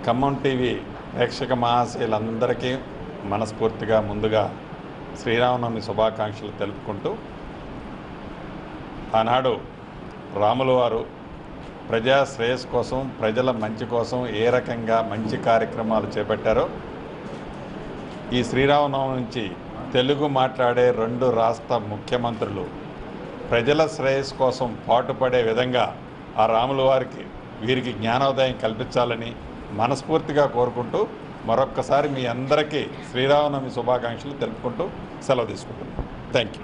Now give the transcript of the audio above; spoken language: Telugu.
ఖమ్మం టీవీ ప్రేక్షక మహాశయులందరికీ మనస్ఫూర్తిగా ముందుగా శ్రీరామనవమి శుభాకాంక్షలు తెలుపుకుంటూ ఆనాడు రాముల వారు ప్రజా శ్రేయస్ కోసం ప్రజల మంచి కోసం ఏ రకంగా మంచి కార్యక్రమాలు చేపట్టారో ఈ శ్రీరామనవమి నుంచి తెలుగు మాట్లాడే రెండు రాష్ట్ర ముఖ్యమంత్రులు ప్రజల శ్రేయస్ కోసం పాటుపడే విధంగా ఆ రాముల వారికి వీరికి జ్ఞానోదయం కల్పించాలని మనస్ఫూర్తిగా కోరుకుంటూ మరొక్కసారి మీ అందరికీ శ్రీరామనవమి శుభాకాంక్షలు తెలుపుకుంటూ సెలవు తీసుకుంటున్నాను థ్యాంక్ యూ